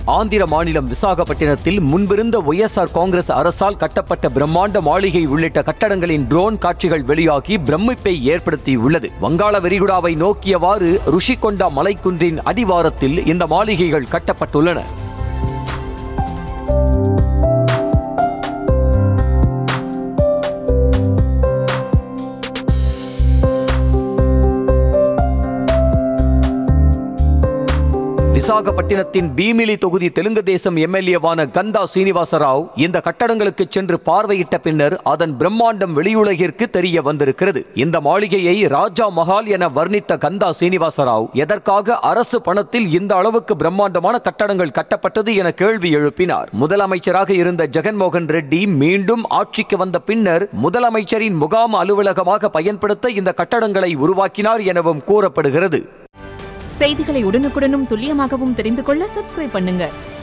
ஆந்திர மாநிலம் விசாகப்பட்டினத்தில் முன்பிருந்த ஒய்எஸ்ஆர் காங்கிரஸ் அரசால் கட்டப்பட்ட பிரம்மாண்ட மாளிகை உள்ளிட்ட கட்டடங்களின் ட்ரோன் காட்சிகள் வெளியாகி பிரமிப்பை ஏற்படுத்தியுள்ளது வங்காள விரிகுடாவை நோக்கியவாறு ருஷிகொண்டா மலைக்குன்றின் அடிவாரத்தில் இந்த மாளிகைகள் கட்டப்பட்டுள்ளன விசாகப்பட்டினத்தின் பீமிலி தொகுதி தெலுங்கு தேசம் எம்எல்ஏவான கந்தா சீனிவாசராவ் இந்த கட்டடங்களுக்கு சென்று பார்வையிட்ட பின்னர் அதன் பிரம்மாண்டம் வெளியுலகிற்கு தெரிய வந்திருக்கிறது இந்த மாளிகையை ராஜா மஹால் என வர்ணித்த கந்தா சீனிவாசராவ் எதற்காக அரசு பணத்தில் இந்த அளவுக்கு பிரம்மாண்டமான கட்டடங்கள் கட்டப்பட்டது என கேள்வி எழுப்பினார் முதலமைச்சராக இருந்த ஜெகன்மோகன் ரெட்டி மீண்டும் ஆட்சிக்கு வந்த பின்னர் முதலமைச்சரின் முகாம் அலுவலகமாக பயன்படுத்த இந்த கட்டடங்களை உருவாக்கினார் எனவும் கூறப்படுகிறது செய்திகளை உடனுக்குடனும் துல்லியமாகவும் தெரிந்து கொள்ள சப்ஸ்கிரைப் பண்ணுங்க